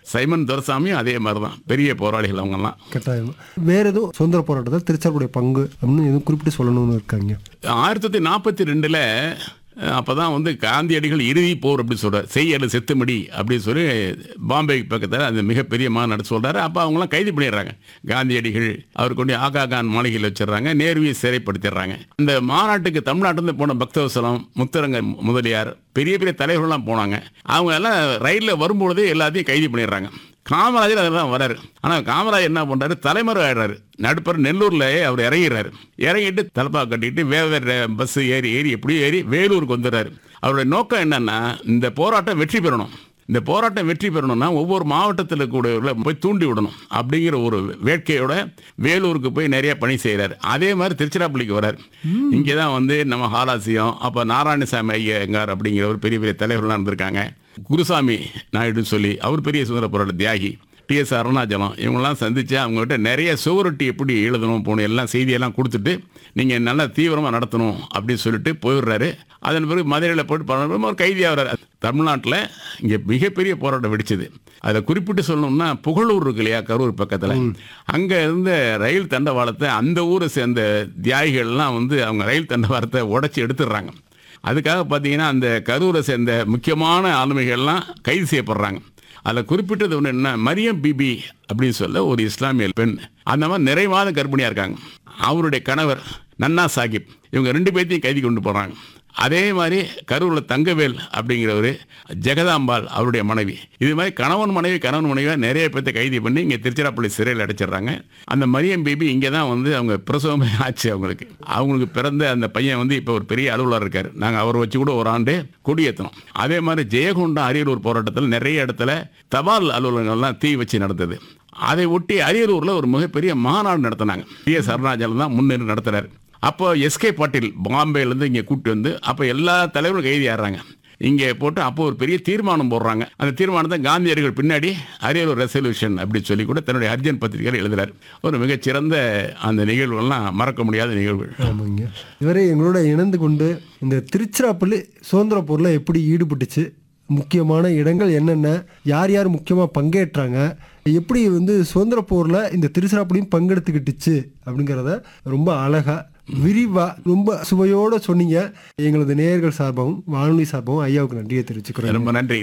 Simon துரசாமியும் அதே மாதிரி தான் பெரிய போராளிகள் அவங்கெல்லாம் கட்டாயம் வேற எதுவும் சுதந்திர போராட்டத்தில் திருச்சாருடைய பங்கு அப்படின்னு எதுவும் குறிப்பிட்டு சொல்லணும்னு இருக்காங்க ஆயிரத்தி தொள்ளாயிரத்தி நாற்பத்தி ரெண்டில் அப்போ தான் வந்து காந்தியடிகள் இறுதி போர் அப்படி சொல்கிறார் செய் அல்லது செத்துமடி அப்படின்னு சொல்லி பாம்பே பக்கத்தில் அந்த மிகப்பெரிய மாநாடு சொல்கிறாரு அப்போ அவங்களாம் கைது பண்ணிடுறாங்க காந்தியடிகள் அவர் கொண்டு ஆகா கான் மாளிகையில் வச்சிடுறாங்க நேருவியை சிறைப்படுத்திடுறாங்க இந்த மாநாட்டுக்கு தமிழ்நாட்டிலேருந்து போன பக்தவசலம் முத்தரங்க முதலியார் பெரிய பெரிய தலைவர்கள்லாம் போனாங்க அவங்க எல்லாம் ரயிலில் வரும்பொழுதே எல்லாத்தையும் கைது பண்ணிடுறாங்க காமராஜர் அதெல்லாம் வராரு ஆனால் காமராஜர் என்ன பண்ணுறாரு தலைமறை ஆயிடுறாரு நடுப்பர் நெல்லூரில் அவர் இறங்கிடுறாரு இறங்கிட்டு தலப்பா கட்டிட்டு வேற வேற பஸ் ஏறி ஏறி எப்படியும் ஏறி வேலூருக்கு வந்துடுறாரு அவருடைய நோக்கம் என்னன்னா இந்த போராட்டம் வெற்றி பெறணும் இந்த போராட்டம் வெற்றி பெறணும்னா ஒவ்வொரு மாவட்டத்தில் கூட போய் தூண்டி விடணும் அப்படிங்கிற ஒரு வேட்கையோட வேலூருக்கு போய் நிறைய பணி செய்கிறார் அதே மாதிரி திருச்சிராப்பள்ளிக்கு வரார் இங்கே தான் வந்து நம்ம ஹாலாசியம் அப்போ நாராயணசாமி ஐயங்கார் அப்படிங்கிற ஒரு பெரிய பெரிய தலைவர்கள்லாம் இருந்திருக்காங்க குருசாமி நாயுடுன்னு சொல்லி அவர் பெரிய சுதந்திர போராட்ட தியாகி டிஎஸ் அருணாச்சலம் இவங்கெல்லாம் சந்தித்து அவங்ககிட்ட நிறைய சுவரொட்டி எப்படி எழுதணும் போகணும் எல்லாம் செய்தியெல்லாம் கொடுத்துட்டு நீங்கள் நல்லா தீவிரமாக நடத்தணும் அப்படின்னு சொல்லிட்டு போயிடுறாரு அதன் பிறகு மதுரையில் போட்டு பண்ண ஒரு கைதியாகிறார் தமிழ்நாட்டில் இங்கே மிகப்பெரிய போராட்டம் வெடிச்சது அதில் குறிப்பிட்டு சொல்லணும்னா புகழூர் இருக்கு இல்லையா கரூர் பக்கத்தில் அங்கே இருந்த ரயில் தண்டவாளத்தை அந்த ஊரை சேர்ந்த தியாகிகள்லாம் வந்து அவங்க ரயில் தண்டவாளத்தை உடைச்சி எடுத்துடுறாங்க அதுக்காக பார்த்தீங்கன்னா அந்த கரூரை சேர்ந்த முக்கியமான ஆளுமைகள்லாம் கைது செய்யப்படுறாங்க அதில் குறிப்பிட்டது ஒன்று என்ன மரியம் பிபி அப்படின்னு சொல்ல ஒரு இஸ்லாமிய பெண் அந்த மாதிரி நிறைவாத கர்ப்பிணியாக இருக்காங்க அவருடைய கணவர் நன்னா சாஹிப் இவங்க ரெண்டு பேர்த்தையும் கைது கொண்டு போகிறாங்க அதே மாதிரி கரூரில் தங்கவேல் அப்படிங்கிறவர் ஜெகதாம்பாள் அவருடைய மனைவி இது மாதிரி கணவன் மனைவி கணவன் மனைவியாக நிறைய பேர்த்த கைது பண்ணி இங்கே திருச்சிராப்பள்ளி சிறையில் அடைச்சிடுறாங்க அந்த மரியம் பேபி இங்கே தான் வந்து அவங்க பிரசவமே ஆச்சு அவங்களுக்கு அவங்களுக்கு பிறந்த அந்த பையன் வந்து இப்போ ஒரு பெரிய அலுவலர் இருக்கார் நாங்கள் அவரை வச்சு கூட ஒரு ஆண்டு கொடியேற்றணும் அதே மாதிரி ஜெயகொண்டம் அரியலூர் போராட்டத்தில் நிறைய இடத்துல தபால் அலுவலகங்கள்லாம் தீ வச்சு நடந்தது அதை ஒட்டி அரியலூரில் ஒரு மிகப்பெரிய மாநாடு நடத்தினாங்க டி எஸ் அருணாச்சலம் தான் முன்னின்று நடத்துறாரு அப்போ எஸ்கே பாட்டீல் பாம்பேலேருந்து இங்கே கூப்பிட்டு வந்து அப்போ எல்லா தலைவரும் கைதி ஆடுறாங்க இங்கே போட்டு அப்போ ஒரு பெரிய தீர்மானம் போடுறாங்க அந்த தீர்மானத்தை காந்தியடிகள் பின்னாடி அரியலூர் ரெசல்யூஷன் அப்படின்னு சொல்லி கூட தன்னுடைய அர்ஜன் பத்திரிகையில் எழுதுறாரு ஒரு மிகச்சிறந்த அந்த நிகழ்வுகள்லாம் மறக்க முடியாத நிகழ்வுகள் ஆமாங்க இதுவரை எங்களோட இணைந்து கொண்டு இந்த திருச்சிராப்பள்ளி சுதந்திர போரில் எப்படி ஈடுபட்டுச்சு முக்கியமான இடங்கள் என்னென்ன யார் யார் முக்கியமாக பங்கேற்றாங்க எப்படி வந்து சுதந்திர போரில் இந்த திருச்சிராப்பள்ளியும் பங்கெடுத்துக்கிட்டுச்சு அப்படிங்கிறத ரொம்ப அழகாக விரிவாக ரொம்ப சுவையோடு சொன்னீங்க எங்களது நேயர்கள் சார்பாகவும் வானொலி சார்பாகவும் ஐயாவுக்கு நன்றியை தெரிவிச்சுக்கிறோம் ரொம்ப நன்றி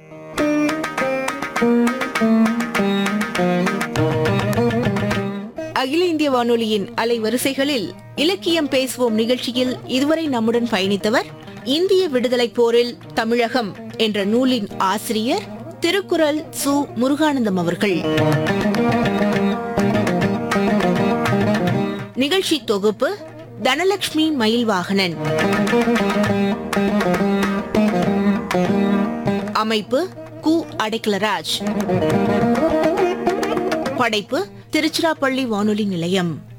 அகில இந்திய வானொலியின் அலைவரிசைகளில் இலக்கியம் பேசுவோம் நிகழ்ச்சியில் இதுவரை நம்முடன் பயணித்தவர் இந்திய விடுதலைப் போரில் தமிழகம் என்ற நூலின் ஆசிரியர் திருக்குறள் சு முருகானந்தம் அவர்கள் நிகழ்ச்சி தொகுப்பு தனலட்சுமி மயில்வாகனன் அமைப்பு கு அடைக்கலராஜ் படைப்பு திருச்சிராப்பள்ளி வானொலி நிலையம்